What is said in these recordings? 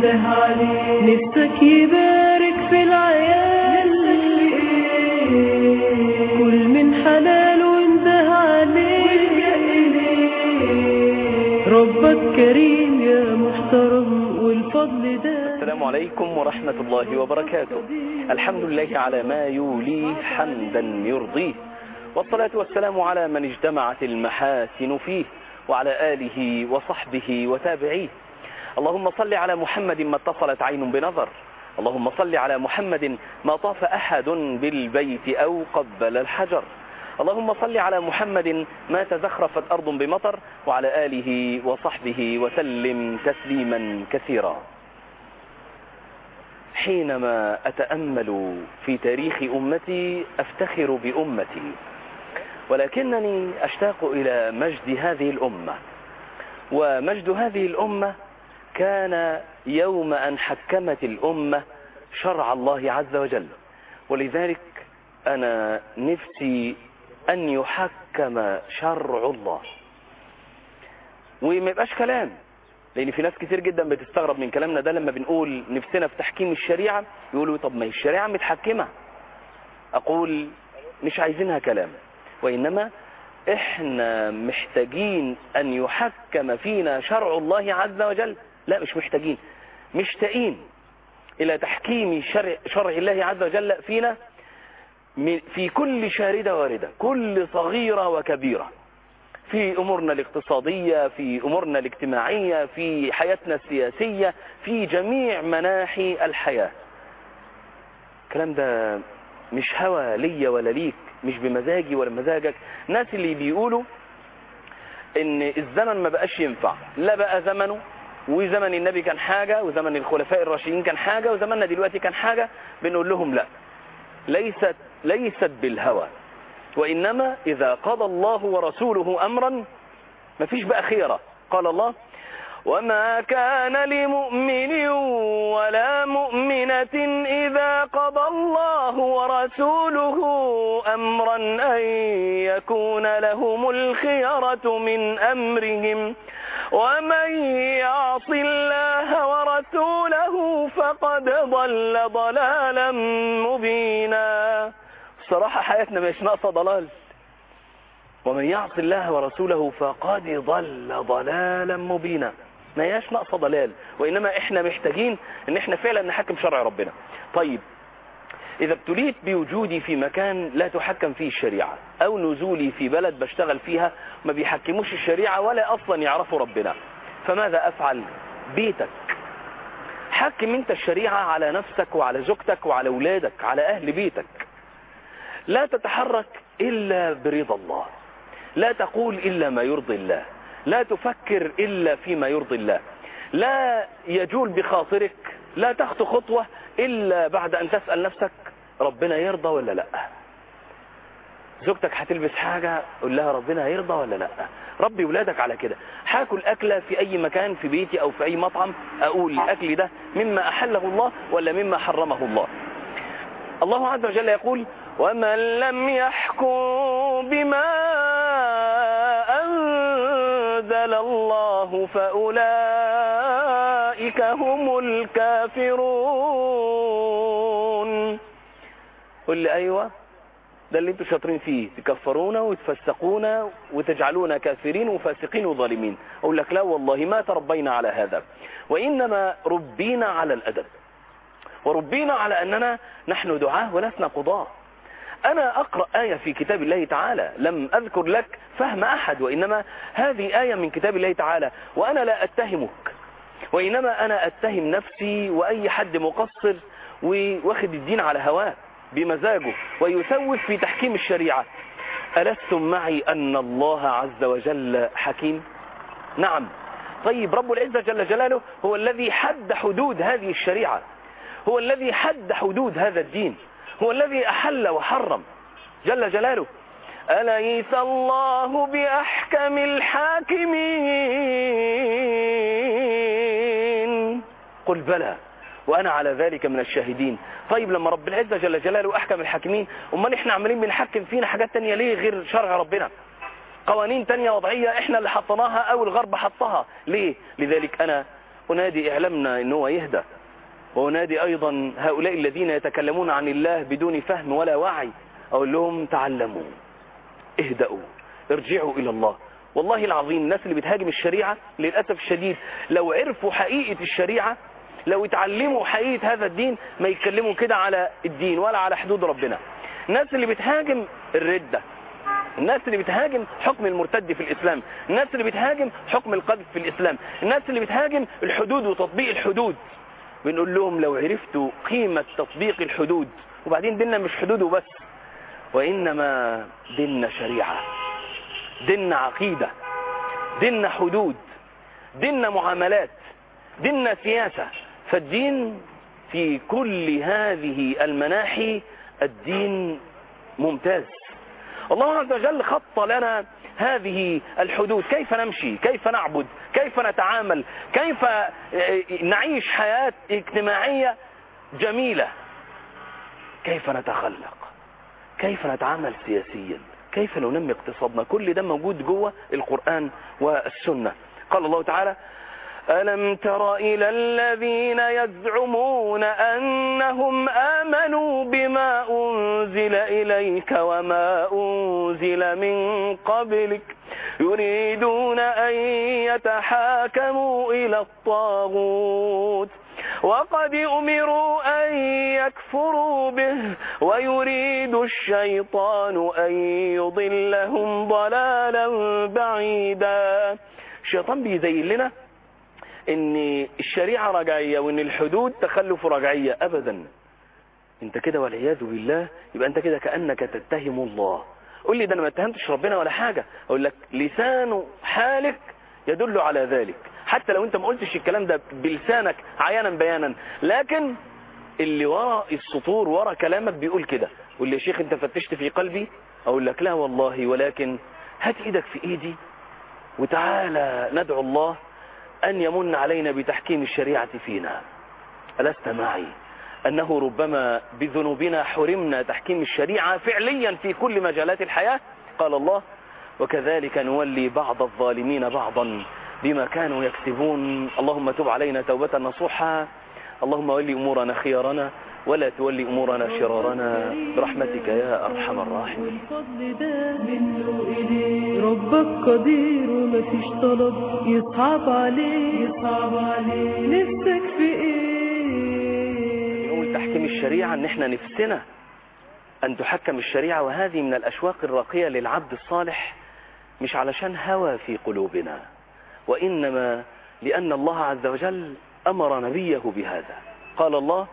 وينده عليك نفسك يبارك في العيال كل من حلال وانده عليك ربك كريم يا محترم والفضل ده السلام عليكم ورحمة الله وبركاته الحمد لله على ما يوليه حمدا يرضيه والصلاة والسلام على من اجتمعت المحاسن فيه وعلى آله وصحبه وتابعيه اللهم صل على محمد ما اتصلت عين بنظر اللهم صل على محمد ما طاف أحد بالبيت أو قبل الحجر اللهم صل على محمد ما تزخرفت أرض بمطر وعلى آله وصحبه وسلم تسليما كثيرا حينما أتأمل في تاريخ أمتي أفتخر بأمتي ولكنني أشتاق إلى مجد هذه الأمة ومجد هذه الأمة كان يوم أن حكمت الأمة شرع الله عز وجل ولذلك أنا نفسي أن يحكم شرع الله وما يبقاش كلام لأن في ناس كتير جدا بتستغرب من كلامنا ده لما بنقول نفسنا في تحكيم الشريعة يقولوا طب ما هي الشريعة متحكمة أقول مش عايزينها كلام وإنما إحنا محتاجين أن يحكم فينا شرع الله عز وجل لا مش محتاجين مشتاقين إلى تحكيم شرع, شرع الله عز وجل فينا في كل شاردة واردة كل صغيرة وكبيرة في أمورنا الاقتصادية في أمورنا الاجتماعية في حياتنا السياسية في جميع مناحي الحياة الكلام ده مش هوى ليا ولا ليك مش بمزاجي ولا مزاجك ناس اللي بيقولوا ان الزمن ما بقاش ينفع لا بقى زمنه وزمن النبي كان حاجة وزمن الخلفاء الراشدين كان حاجة وزمننا دلوقتي كان حاجة بنقول لهم لا ليست, ليست بالهوى وإنما إذا قضى الله ورسوله أمرا ما فيش بقى خيرة قال الله وما كان لمؤمن ولا مؤمنة إذا قضى الله ورسوله أمرا أن يكون لهم الخيرة من أمرهم ومن يعص الله ورسوله فقد ضل ضلالا مبينا الصراحة حياتنا مش ناقصة ضلال ومن يعص الله ورسوله فقد ضل ضلالا مبينا ما هياش ناقصة ضلال وإنما إحنا محتاجين إن إحنا فعلا نحكم شرع ربنا طيب إذا ابتليت بوجودي في مكان لا تحكم فيه الشريعة أو نزولي في بلد بشتغل فيها ما بيحكموش الشريعة ولا أصلا يعرفوا ربنا فماذا أفعل بيتك حكم انت الشريعة على نفسك وعلى زوجتك وعلى أولادك على أهل بيتك لا تتحرك إلا برضا الله لا تقول إلا ما يرضي الله لا تفكر إلا فيما يرضي الله لا يجول بخاطرك لا تخطو خطوة إلا بعد أن تسأل نفسك ربنا يرضى ولا لا زوجتك هتلبس حاجة قول لها ربنا يرضى ولا لا ربي ولادك على كده هاكل أكلة في أي مكان في بيتي أو في أي مطعم أقول الأكل ده مما أحله الله ولا مما حرمه الله الله عز وجل يقول ومن لم يحكم بما أنزل الله فأولئك هم الكافرون قل لي أيوة ده اللي انتوا شاطرين فيه تكفرونا وتفسقونا وتجعلونا كافرين وفاسقين وظالمين أقول لك لا والله ما تربينا على هذا وإنما ربينا على الأدب وربينا على أننا نحن دعاه ولسنا قضاة أنا أقرأ آية في كتاب الله تعالى لم أذكر لك فهم أحد وإنما هذه آية من كتاب الله تعالى وأنا لا أتهمك وإنما أنا أتهم نفسي وأي حد مقصر واخد الدين على هواه بمزاجه ويسوف في تحكيم الشريعة ألستم معي أن الله عز وجل حكيم نعم طيب رب العزة جل جلاله هو الذي حد حدود هذه الشريعة هو الذي حد حدود هذا الدين هو الذي أحل وحرم جل جلاله أليس الله بأحكم الحاكمين قل بلى وأنا على ذلك من الشاهدين طيب لما رب العزة جل جلاله أحكم الحاكمين أمال إحنا عمالين بنحكم فينا حاجات تانية ليه غير شرع ربنا قوانين تانية وضعية إحنا اللي حطناها أو الغرب حطها ليه لذلك أنا أنادي إعلامنا إن هو يهدى وأنادي أيضا هؤلاء الذين يتكلمون عن الله بدون فهم ولا وعي أقول لهم تعلموا اهدأوا ارجعوا إلى الله والله العظيم الناس اللي بتهاجم الشريعة للأسف الشديد لو عرفوا حقيقة الشريعة لو اتعلموا حقيقة هذا الدين ما يتكلموا كده على الدين ولا على حدود ربنا الناس اللي بتهاجم الردة الناس اللي بتهاجم حكم المرتد في الإسلام الناس اللي بتهاجم حكم القذف في الإسلام الناس اللي بتهاجم الحدود وتطبيق الحدود بنقول لهم لو عرفتوا قيمة تطبيق الحدود وبعدين ديننا مش حدود وبس وإنما ديننا شريعة ديننا عقيدة ديننا حدود ديننا معاملات ديننا سياسة فالدين في كل هذه المناحي الدين ممتاز الله عز وجل خط لنا هذه الحدود كيف نمشي كيف نعبد كيف نتعامل كيف نعيش حياة اجتماعية جميلة كيف نتخلق كيف نتعامل سياسيا كيف ننمي اقتصادنا كل ده موجود جوه القرآن والسنة قال الله تعالى ألم تر إلى الذين يزعمون أنهم آمنوا بما أنزل إليك وما أنزل من قبلك يريدون أن يتحاكموا إلى الطاغوت وقد أمروا أن يكفروا به ويريد الشيطان أن يضلهم ضلالا بعيدا الشيطان بيزين لنا ان الشريعة رجعية وان الحدود تخلف رجعية ابدا انت كده والعياذ بالله يبقى انت كده كأنك تتهم الله قول لي ده انا ما اتهمتش ربنا ولا حاجة اقول لك لسان حالك يدل على ذلك حتى لو انت ما قلتش الكلام ده بلسانك عيانا بيانا لكن اللي وراء السطور وراء كلامك بيقول كده قول لي يا شيخ انت فتشت في قلبي اقول لك لا والله ولكن هات ايدك في ايدي وتعالى ندعو الله أن يمن علينا بتحكيم الشريعة فينا ألست معي أنه ربما بذنوبنا حرمنا تحكيم الشريعة فعليا في كل مجالات الحياة قال الله وكذلك نولي بعض الظالمين بعضا بما كانوا يكسبون اللهم تب علينا توبة نصوحا اللهم ولي أمورنا خيارنا ولا تولي أمورنا شرارنا برحمتك يا أرحم الراحمين الفضل ده منه إليه ربك قدير ومفيش طلب يصعب عليه يصعب عليه نفسك في ايه نقول تحكيم الشريعة ان احنا نفسنا ان تحكم الشريعة وهذه من الاشواق الراقية للعبد الصالح مش علشان هوى في قلوبنا وانما لان الله عز وجل امر نبيه بهذا قال الله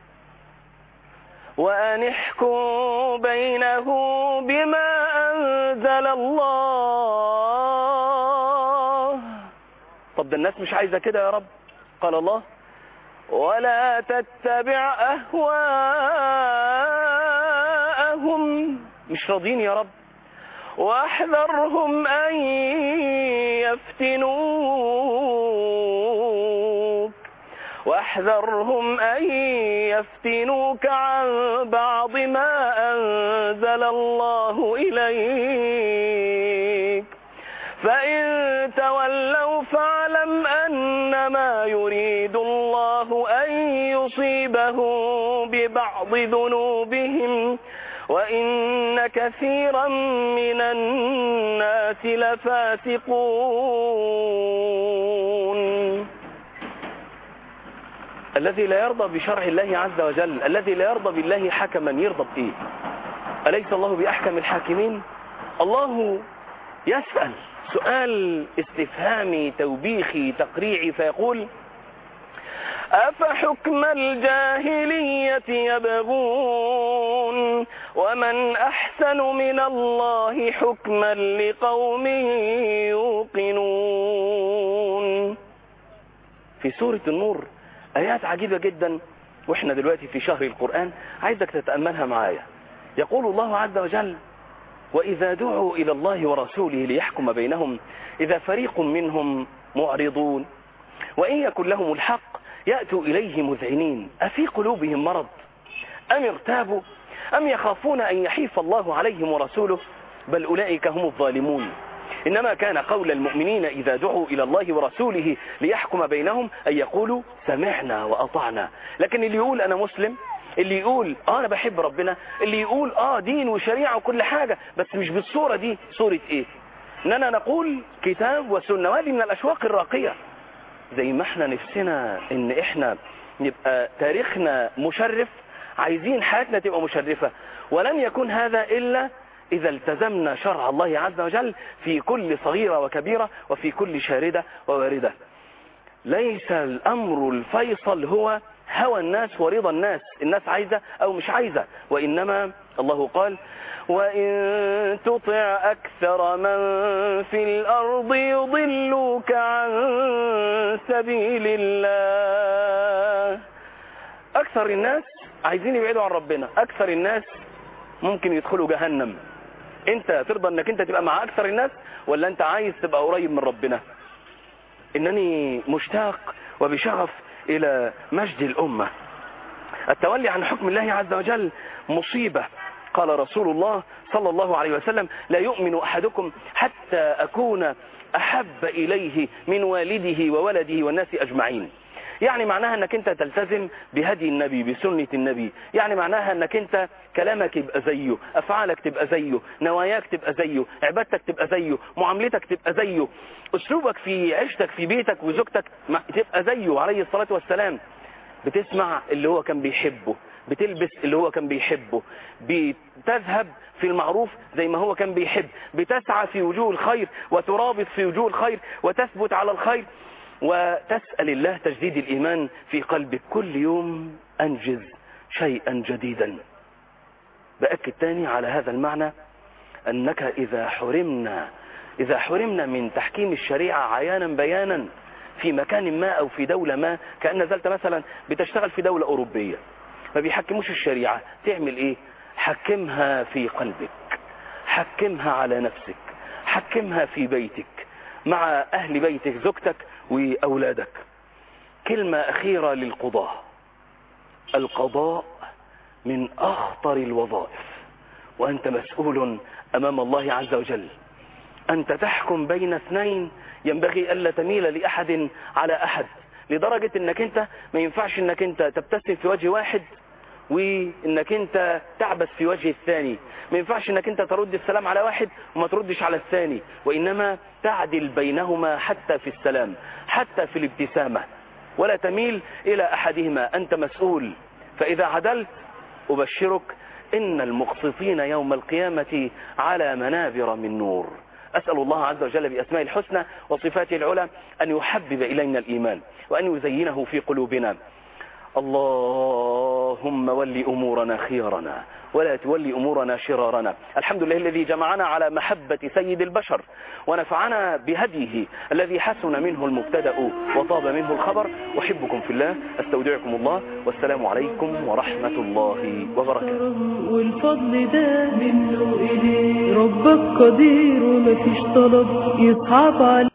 وأن احكم بينه بما أنزل الله طب ده الناس مش عايزة كده يا رب قال الله ولا تتبع أهواءهم مش راضين يا رب واحذرهم أن يفتنوك واحذرهم أن يفتنوك عن بعض ما أنزل الله إليك فإن تولوا فاعلم أنما يريد الله أن يصيبهم ببعض ذنوبهم وإن كثيرا من الناس لفاسقون الذي لا يرضى بشرع الله عز وجل الذي لا يرضى بالله حكما يرضى بإيه أليس الله بأحكم الحاكمين الله يسأل سؤال استفهامي توبيخي تقريعي فيقول أفحكم الجاهلية يبغون ومن أحسن من الله حكما لقوم يوقنون في سورة النور آيات عجيبة جدا وإحنا دلوقتي في شهر القرآن عايزك تتأملها معايا يقول الله عز وجل وإذا دعوا إلى الله ورسوله ليحكم بينهم إذا فريق منهم معرضون وإن يكن لهم الحق يأتوا إليه مذعنين أفي قلوبهم مرض أم ارتابوا أم يخافون أن يحيف الله عليهم ورسوله بل أولئك هم الظالمون إنما كان قول المؤمنين إذا دعوا إلى الله ورسوله ليحكم بينهم أن يقولوا سمعنا وأطعنا لكن اللي يقول أنا مسلم اللي يقول اه انا بحب ربنا اللي يقول اه دين وشريعة وكل حاجة بس مش بالصورة دي صورة ايه اننا نقول كتاب وسنة وهذه من الاشواق الراقية زي ما احنا نفسنا ان احنا نبقى تاريخنا مشرف عايزين حياتنا تبقى مشرفة ولن يكون هذا الا اذا التزمنا شرع الله عز وجل في كل صغيرة وكبيرة وفي كل شاردة وواردة ليس الامر الفيصل هو هوى الناس ورضا الناس الناس عايزة او مش عايزة وانما الله قال وإن تطع أكثر من في الأرض يضلوك عن سبيل الله أكثر الناس عايزين يبعدوا عن ربنا أكثر الناس ممكن يدخلوا جهنم انت ترضى انك انت تبقى مع اكثر الناس ولا انت عايز تبقى قريب من ربنا انني مشتاق وبشغف الى مجد الامة التولي عن حكم الله عز وجل مصيبة قال رسول الله صلى الله عليه وسلم لا يؤمن أحدكم حتى أكون أحب إليه من والده وولده والناس أجمعين يعني معناها انك انت تلتزم بهدي النبي بسنة النبي يعني معناها انك انت كلامك يبقى زيه افعالك تبقى زيه نواياك تبقى زيه عبادتك تبقى زيه معاملتك تبقى زيه اسلوبك في عيشتك في بيتك وزوجتك تبقى زيه عليه الصلاة والسلام بتسمع اللي هو كان بيحبه بتلبس اللي هو كان بيحبه بتذهب في المعروف زي ما هو كان بيحب بتسعى في وجوه الخير وترابط في وجوه الخير وتثبت على الخير وتسأل الله تجديد الإيمان في قلبك كل يوم أنجز شيئا جديدا بأكد تاني على هذا المعنى أنك إذا حرمنا إذا حرمنا من تحكيم الشريعة عيانا بيانا في مكان ما أو في دولة ما كأن نزلت مثلا بتشتغل في دولة أوروبية ما بيحكموش الشريعة تعمل إيه حكمها في قلبك حكمها على نفسك حكمها في بيتك مع أهل بيتك زوجتك وأولادك كلمة أخيرة للقضاء القضاء من أخطر الوظائف وأنت مسؤول أمام الله عز وجل أنت تحكم بين اثنين ينبغي ألا تميل لأحد على أحد لدرجة أنك أنت ما ينفعش أنك أنت تبتسم في وجه واحد وانك انت تعبس في وجه الثاني ما ينفعش انك انت ترد السلام على واحد وما تردش على الثاني وانما تعدل بينهما حتى في السلام حتى في الابتسامة ولا تميل الى احدهما انت مسؤول فاذا عدلت ابشرك ان المقسطين يوم القيامة على منابر من نور أسأل الله عز وجل بأسماء الحسنى وصفاته العلى أن يحبب إلينا الإيمان وأن يزينه في قلوبنا اللهم ول أمورنا خيارنا ولا تولي أمورنا شرارنا الحمد لله الذي جمعنا على محبة سيد البشر ونفعنا بهديه الذي حسن منه المبتدأ وطاب منه الخبر أحبكم في الله أستودعكم الله والسلام عليكم ورحمة الله وبركاته والفضل ده منه إليه ربك قدير ومفيش طلب يصعب عليه